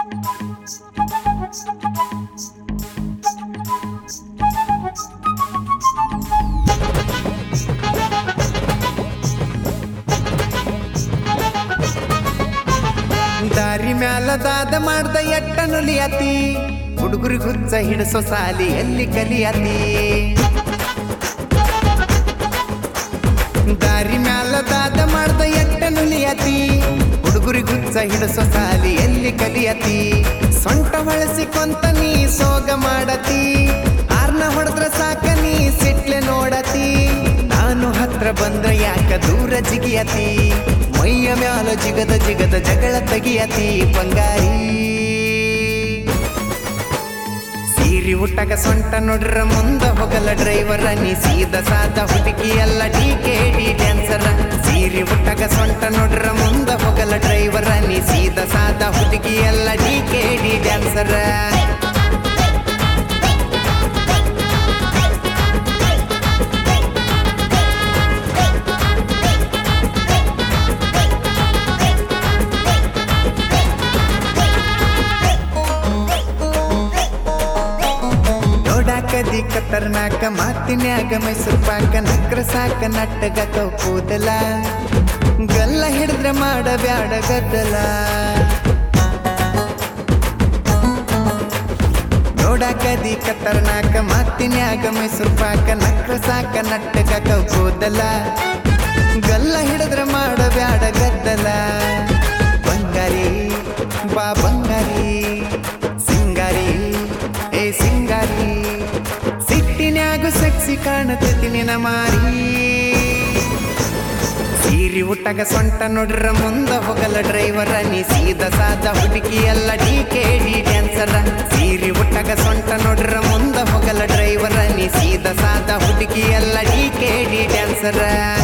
ದಾರಿ ಮ್ಯಾಲ ದಾದ ಮಾಡ್ದ ಎಟ್ಟ ನುಲಿಯತಿ ಹುಡುಗರಿ ಹುಚ್ಚ ಹಿಡಿಸೋ ಸಾಲಿ ಎಲ್ಲಿ ಕಲಿಯತಿ ದಾರಿ ಮ್ಯಾಲ ದಾದ ಮಾಡ್ದ ಎಟ್ಟ ನುಲಿಯತಿ ಹುಡುಗರಿ ಹುಚ್ಚ ಹಿಡಿಸೋ ಸಾಲಿ ಎಲ್ಲಿ ಕಲಿಯತಿ ಸೊಂಟ ಹೊಳಸಿಕೊಂತ ನೀ ಸೋಗ ಮಾಡತಿ ಆರ್ನ ಹೊಡೆದ್ರ ಸಾಕ ನೀ ಸಿಟ್ಲೆ ನೋಡತಿ ನಾನು ಹತ್ರ ಬಂದ್ರ ಯಾಕ ದೂರ ಜಿಗಿಯತಿ ಮೈಯ ಮ್ಯಾಲ ಜಿಗದ ಜಿಗದ ಜಗಳ ತೆಗಿಯತಿ ಬಂಗಾರಿ ಸೀರಿ ಹುಟ್ಟಗ ಸೊಂಟ ನೋಡ್ರ ಮುಂದ ಹೋಗಲ್ಲ ಡ್ರೈವರ ನೀ ಸೀದ ಸಾದ ಹುಡುಗಿ ಎಲ್ಲ ಡಿ ಕೆ ಡಿ ಡ್ಯಾನ್ಸರ ಸೀರಿ ಹುಟ್ಟಗ ಸೊಂಟ ನೋಡ್ರ ಮುಂದ ಹೋಗಲ್ಲ ಡ್ರೈವರ ನೀ ಸೀದ ಸಾದ ಹುಡುಗಿ ಎಲ್ಲ ಡಿ ಕೆ ಡಿ ಡ್ಯಾನ್ಸರ ನೋಡಾಕದಿ ಕತ್ತರ್ನಾಕ ಮಾತಿನ್ಯಾಗ ಮೈಸೂರು ಪಾಕ ನಕ್ರ ಸಾಕ ನಟ್ಟಗ ಕೂದಲ ಗಲ್ಲ ಹಿಡಿದ್ರೆ ಮಾಡ ಬ್ಯಾಡ ಗದ್ದಲ ನೋಡಾಕದಿ ಕತ್ತರ್ನಾಕ ಮಾತಿನ್ಯಾಗ ಮೈಸೂರು ಪಾಕ ನಕ್ರ ಸಾಕ ನಟ್ಟಗ ಕೂದಲ ಗಲ್ಲ ಹಿಡಿದ್ರೆ ಮಾಡ ಬ್ಯಾಡ ಗದ್ದಲ ಬಂಗಾರಿ ಬಾ ಬಂಗಾರಿ ಸಿಂಗಾರಿ ಏ ಸಿಂಗಾರಿ ಸಿಟ್ಟಿನ್ಯಾಗು ಸೆಕ್ಸಿ ಕಾಣತೈತಿ ನಿನ ಮಾರಿ ಸೀರಿ ಹುಟ್ಟಗ ಸೊಂಟ ನೋಡ್ರ ಮುಂದ ಹೋಗಲ್ಲ ಡ್ರೈವರ ನೀ ಸೀದ ಸಾದ ಹುಡುಗಿ ಎಲ್ಲ ಡಿ ಕೆ ಡಿ ಡ್ಯಾನ್ಸರ ಸೀರಿ ಹುಟ್ಟಗ ಸೊಂಟ ನೋಡ್ರ ಮುಂದ ಹೋಗಲ್ಲ ಡ್ರೈವರ ನೀ ಸೀದ ಸಾದ ಹುಡುಗಿ ಎಲ್ಲ ಡಿ ಕೆ ಡಿ ಡ್ಯಾನ್ಸರ